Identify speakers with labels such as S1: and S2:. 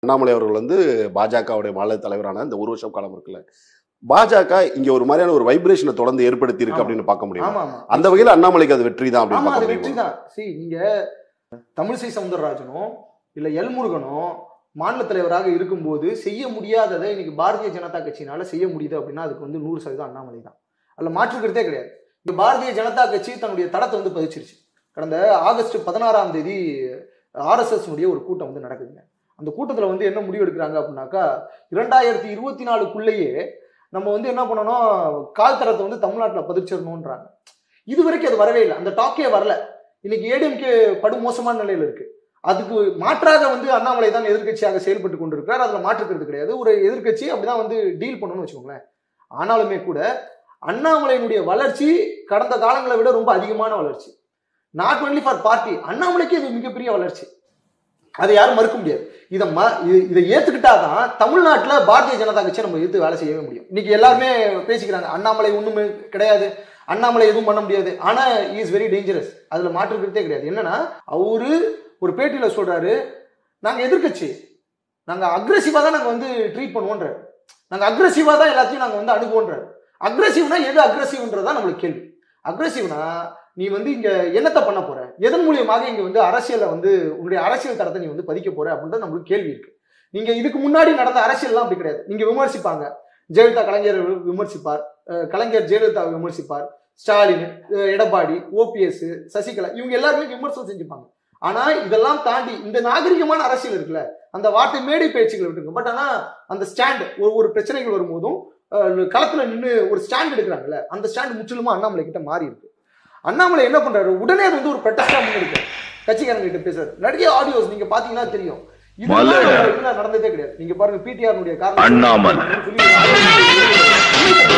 S1: அண்ணாமலை அவர்கள் வந்து பாஜகவுடைய மாநில தலைவரான இந்த ஒரு வருஷம் காலம் இருக்குல்ல பாஜக இங்க ஒரு மாதிரியான ஒரு வைப்ரேஷனை தொடர்ந்து ஏற்படுத்தி இருக்கு
S2: ஆமா.
S1: அப்படின்னு பார்க்க முடியும்
S2: ஆமா ஆமா
S1: அந்த வகையில் அண்ணாமலைக்கு அது வெற்றி தான் அப்படின்னு
S2: ஆமா அது
S1: பார்க்க
S2: வெற்றி
S1: முடியும்
S2: தான் see நீங்க தமிழிசை சவுந்தரராஜனோ இல்ல எல் முருகனோ மாநில தலைவராக இருக்கும்போது செய்ய முடியாததை இன்னைக்கு பாரதிய ஜனதா கட்சியினால செய்ய முடியுது அப்படின்னா அதுக்கு வந்து நூறு சதவீதம் அண்ணாமலை தான் அதுல மாற்றுக்கிறதே கிடையாது இங்க பாரதிய ஜனதா கட்சி தன்னுடைய தடத்தை வந்து பதிச்சிருச்சு கடந்த ஆகஸ்ட் பதினாறாம் தேதி ஆர்எஸ்எஸ் உடைய ஒரு கூட்டம் வந்து நடக்குதுங்க அந்த கூட்டத்துல வந்து என்ன முடிவு எடுக்கிறாங்க அப்படின்னாக்கா இரண்டாயிரத்தி இருபத்தி நாலுக்குள்ளேயே நம்ம வந்து என்ன பண்ணணும் கால் தரத்தை வந்து தமிழ்நாட்டில் பதிச்சிடணுன்றாங்க இது வரைக்கும் அது வரவே இல்லை அந்த டாக்கே வரல இன்னைக்கு ஏடிஎம்கே படு மோசமான நிலையில இருக்கு அதுக்கு மாற்றாக வந்து அண்ணாமலை தான் எதிர்க்கட்சியாக செயல்பட்டு கொண்டிருக்கிறார் அதுல மாற்றுக்கிறது கிடையாது ஒரு எதிர்க்கட்சி அப்படிதான் வந்து டீல் பண்ணணும்னு வச்சுக்கோங்களேன் ஆனாலுமே கூட அண்ணாமலையினுடைய வளர்ச்சி கடந்த காலங்களை விட ரொம்ப அதிகமான வளர்ச்சி நாட் ஒன்லி ஃபார் பார்ட்டி அண்ணாமலைக்கு இது மிகப்பெரிய வளர்ச்சி அதை யாரும் மறுக்க முடியாது இதை ம இது- இதை ஏத்துக்கிட்டாதான் தமிழ்நாட்டுல பாரதிய ஜனதா கட்சியை நம்ம எதிர்த்து வேலை செய்யவே முடியும் இன்னைக்கு எல்லாருமே பேசிக்கிறாங்க அண்ணாமலை ஒண்ணுமே கிடையாது அண்ணாமலை எதுவும் பண்ண முடியாது ஆனா இஸ் வெரி டேஞ்சரஸ் அதுல மாற்றுக்கிறதே கிடையாது என்னன்னா அவரு ஒரு பேட்டியில சொல்றாரு நாங்க எதிர்க்கட்சி நாங்க அக்ரெசிவா தான் நாங்க வந்து ட்ரீட் பண்ணுவோன்றாரு நாங்க அக்ரெசிவா தான் எல்லாத்தையும் நாங்க வந்து அணுகுவோன்றாரு அக்ரெசிவ்னா எது அக்ரெசிவ்ன்றதா நம்மளுக்கு கேள்வி அக்ரெசிவ்னா நீ வந்து இங்க என்னத்தை பண்ண போற எதன் மூலியமாக இங்க வந்து அரசியலை வந்து உன்னுடைய அரசியல் தரத்தை நீ வந்து பதிக்க போற அப்படின்றது நம்மளுக்கு கேள்வி இருக்கு நீங்க இதுக்கு முன்னாடி நடந்த அரசியல்லாம் அப்படி கிடையாது நீங்க விமர்சிப்பாங்க ஜெயலலிதா கலைஞர் வி- விமர்சிப்பார் அஹ் கலைஞர் ஜெயலலிதா விமர்சிப்பார் ஸ்டாலின் அஹ் எடப்பாடி ஓபிஎஸ் சசிகலா இவங்க எல்லாருமே விமர்சனம் செஞ்சுப்பாங்க ஆனா இதெல்லாம் தாண்டி இந்த நாகரிகமான அரசியல் இருக்குல்ல அந்த வார்த்தை மேடை பேச்சுகள் விட்டுருங்க பட் ஆனா அந்த ஸ்டாண்ட் ஒரு ஒரு பிரச்சனைகள் வரும்போதும் அஹ், களத்துல நின்று ஒரு ஸ்டாண்ட் எடுக்கிறாங்கல்ல அந்த ஸ்டாண்ட் முற்றிலுமா அண்ணாமலை கிட்ட மாறி இருக்கு அண்ணாமலை என்ன பண்றாரு உடனே அது வந்து ஒரு ப்ரொட்டஸ்டா முன்னெடுக்க கட்சிக்காரங்க கிட்ட பேசுறாரு நிறைய ஆடியோஸ் நீங்க பாத்தீங்கன்னா தெரியும் இது
S3: மலர்.
S2: நடந்ததே கிடையாது நீங்க பாருங்க பிடிஆர் காரணம்
S3: அண்ணாமலை.
S2: சொல்லி